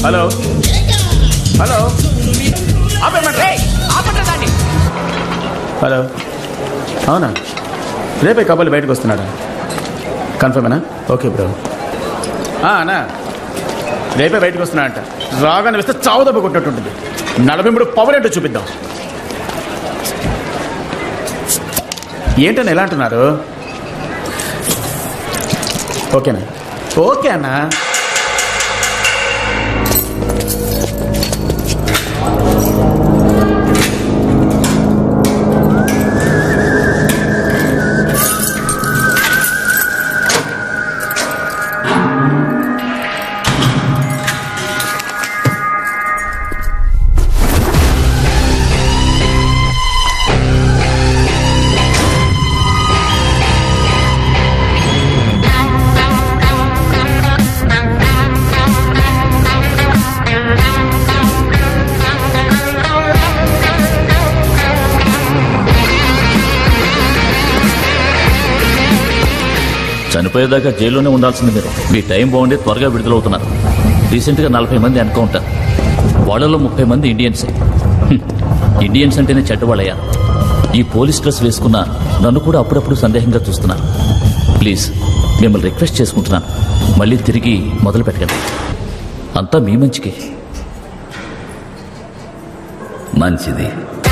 Hello hello ఆపేయమంటారా? Hello అవునా రేపే కబల్ బయటకు వస్తున్నాడా కన్ఫర్మేనా ఓకే బ్రో ఆ, అన్నా రేపే బయటకు వస్తున్నా అంట రాగానే వేస్తే చావు దెబ్బ కొట్టినట్టుంటుంది నలభై మూడు పవర్ ఏంటో చూపిద్దాం ఏంటని ఎలా అంటున్నారు ఓకేనా ఓకే అన్నా చనిపోయేదాకా జైల్లోనే ఉండాల్సింది మీరు మీ టైం బాగుండి త్వరగా విడుదలవుతున్నారు రీసెంట్గా నలభై మంది ఎన్కౌంటర్ వాళ్ళలో ముప్పై మంది ఇండియన్సే హ్మ్. ఇండియన్స్ అంటేనే చెడ్డవాళ్ళయ్యారు ఈ పోలీస్ డ్రెస్ వేసుకున్న నన్ను కూడా అప్పుడప్పుడు సందేహంగా చూస్తున్నారు ప్లీజ్ మిమ్మల్ని రిక్వెస్ట్ చేసుకుంటున్నాను మళ్ళీ తిరిగి మొదలు పెట్టకండి అంతా మీ మంచికి మంచిది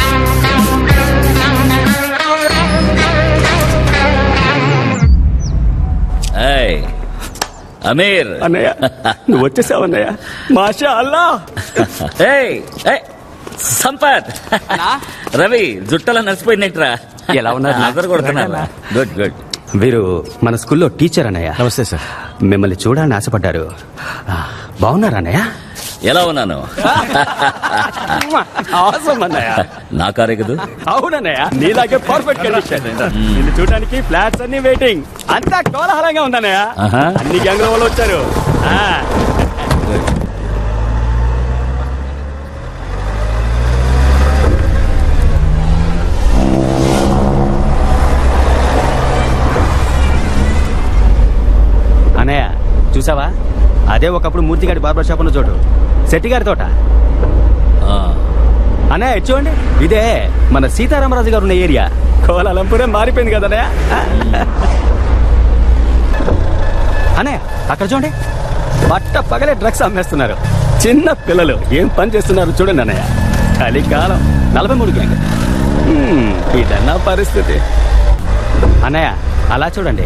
ఏయ్, అమీర్ అన్నయ్య నువ్వు వచ్చేసావు అన్నయ్య మాషా అల్లా ఏయ్, ఏయ్, సంపత్ రవి జుట్టలో నడిచిపోయినట్రా ఎలా ఉన్నారు? అందరు కొడుతున్నారు గుడ్ గుడ్ వీరు మన స్కూల్లో టీచర్ అన్నయ్య నమస్తే సార్ మిమ్మల్ని చూడాలని ఆశపడ్డారు ఆ, బాగున్నారా అన్నయ్య ఎలా ఉన్నాను అవసరం అన్నయ్య నా కారే కదూ అవునన్నయ్య నీలాగే పర్ఫెక్ట్ కండిషన్ నిన్ను చూడడానికి ఫ్లాట్స్ అన్ని వెయిటింగ్ అంతా కోలాహలంగా ఉందన్నయ్య ఆహా. అన్ని గ్యాంగ్ వాళ్ళు వచ్చారు ఆ, అన్నయ్య చూసావా అదే ఒకప్పుడు మూర్తిగాడి బార్బర్ షాప్ ఉన్న చోటు శెట్టిగారి తోట ఆ, అన్నయ్య ఇటు చూడండి ఇదే మన సీతారామరాజు గారు ఉన్న ఏరియా కోలాలంపూరే మారిపోయింది కదా అన్నయ్య అన్నయ్య అక్కడ చూడండి పట్ట పగలే డ్రగ్స్ అమ్మేస్తున్నారు చిన్న పిల్లలు ఏం పని చేస్తున్నారు చూడండి అన్నయ్య కలికాలం నలభై మూడు గ్యాంగ్ హ్మ్, ఇదన్నా పరిస్థితి అన్నయ్య అలా చూడండి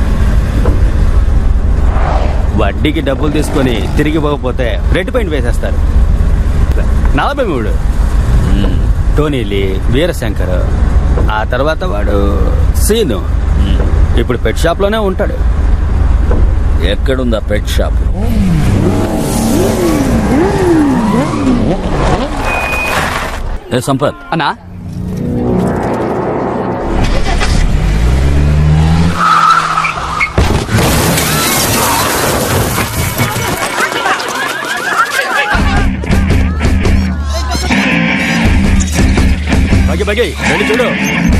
వడ్డీకి డబ్బులు తీసుకొని తిరిగి పోకపోతే రెడ్ పెయింట్ వేసేస్తారు నలభై మూడు టోనీలి వీరశంకర్ ఆ తర్వాత వాడు సీను ఇప్పుడు పెట్ షాప్ లోనే ఉంటాడు ఎక్కడుందా పెట్ షాప్ ఏ సంపత్ అన్నా బగి బగి వెళ్ళి చూడు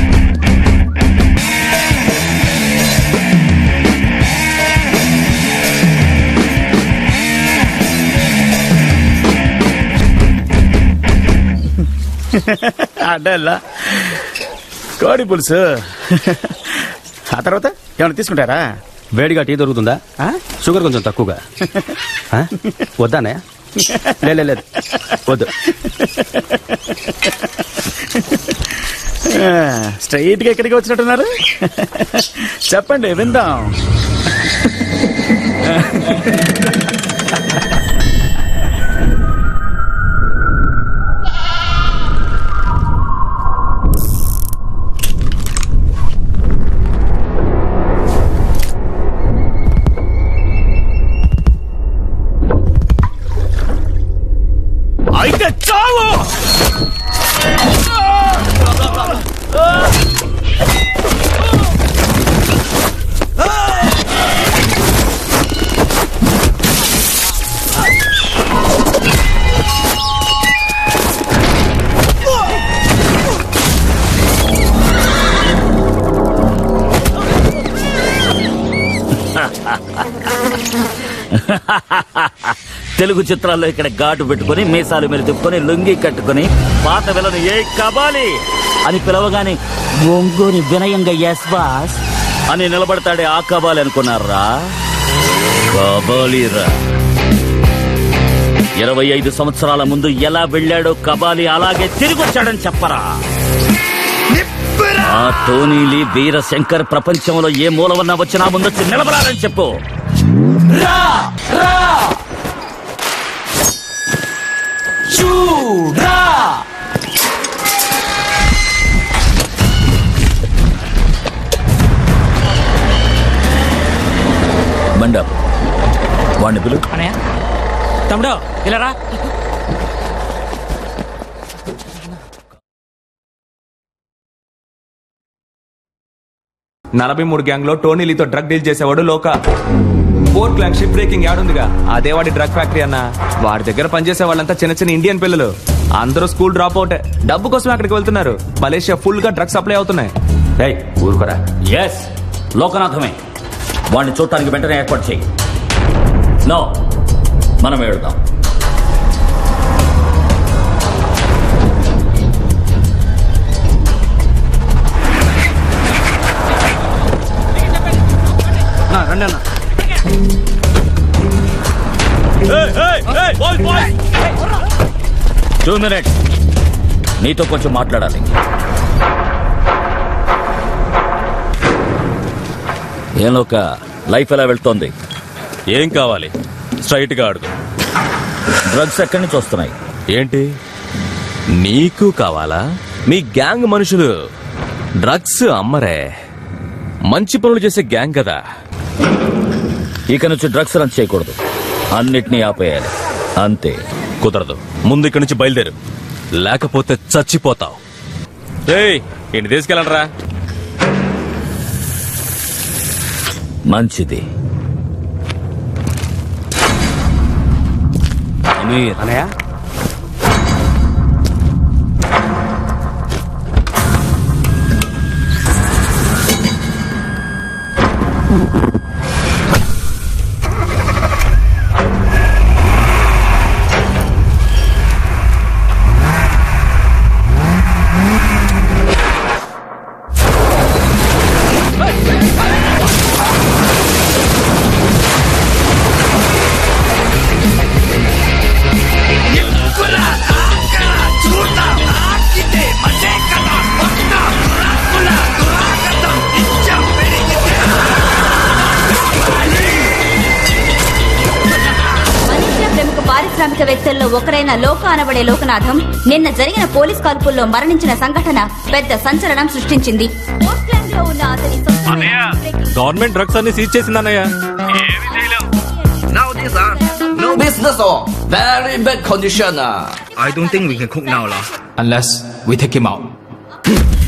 అడ్డల్లా కోడి పులుసు ఆ తర్వాత ఏమైనా తీసుకుంటారా వేడిగా టీ దొరుకుతుందా ఆ? షుగర్ కొంచెం తక్కువగా ఆ? వద్దానే లే, లే, లేదు వద్దు స్ట్రైట్ గా ఎక్కడికి వచ్చినట్టున్నారు చెప్పండి విందాం అయితే చావు తెలుగు చిత్రాల్లో ఇక్కడ ఘాటు పెట్టుకొని మీసాలు మీద తిప్పుకొని లుంగి కట్టుకొని పాత విలను ఏ కబాలి అని పిలవగానే ఒంగోని వినయంగా ఎస్ బాస్ అని నిలబడతాడే ఆ కబాలి అనుకున్నారా కబాలిరా ఇరవై ఐదు సంవత్సరాల ముందు ఎలా వెళ్ళాడో కబాలి అలాగే తిరిగి వచ్చాడని చెప్పరా ఆ టోనీలి వీరశంకర్ ప్రపంచంలో ఏ మూలవన్నా వచ్చినా ముందొచ్చి నిలబడాలని చెప్పు బండప్ వాడిని పిలు అనయ్య తమ్ముడు ఇలా రా నలభై మూడు గ్యాంగ్ లో టోనీలీతో డ్రగ్ డీల్ చేసేవాడు లోక ఫోర్ గ్యాంగ్ షిప్ బ్రేకింగ్ యాడుందిగా అదే వాడి డ్రగ్ ఫ్యాక్టరీ అన్న వాడి దగ్గర పనిచేసే వాళ్ళంతా చిన్న చిన్న ఇండియన్ పిల్లలు అందరూ స్కూల్ డ్రాప్ అవుట్ డబ్బు కోసం అక్కడికి వెళ్తున్నారు మలేషియా ఫుల్ గా డ్రగ్స్ సప్లై అవుతున్నాయి ఏయ్ ఊరుకోరా ఎస్ లోకనాథమే వాడిని చూడటానికి వెంటనే ఏర్పాటు చేయి నో మనం వెళ్దాం రండి అన్న టూ మినిట్స్ నీతో కొంచెం మాట్లాడాలి ఏం లోక లైఫ్ ఎలా వెళ్తోంది ఏం కావాలి స్ట్రైట్ గా అడుగు డ్రగ్స్ ఎక్కడి నుంచి వస్తున్నాయి ఏంటి నీకు కావాలా మీ గ్యాంగ్ మనుషులు డ్రగ్స్ అమ్మరే మంచి పనులు చేసే గ్యాంగ్ కదా ఇక నుంచి డ్రగ్స్ రన్ చేయకూడదు అన్నిటినీ ఆపేయాలి అంతే కుదరదు ముందు ఇక్కడి నుంచి బయలుదేరు లేకపోతే చచ్చిపోతావు ఏయ్ ఇంటి తీసుకెళ్ళండిరా మంచిది అమీర్ అనయ్య మలేషియా ప్రముఖ పారిశ్రామికవేత్తల్లో ఒకరైన లోక అనబడే లోకనాథం నిన్న జరిగిన పోలీస్ కాల్పుల్లో మరణించిన సంఘటన పెద్ద సంచలనం సృష్టించింది పోర్ట్లాండ్లో ఉన్న అతని సొంతమైన గవర్నమెంట్ డ్రగ్స్ అన్ని సీజ్ చేసింది అన్నయ్య Now this are no business or very bad condition ah. I don't think we can cook now lah unless we take him out.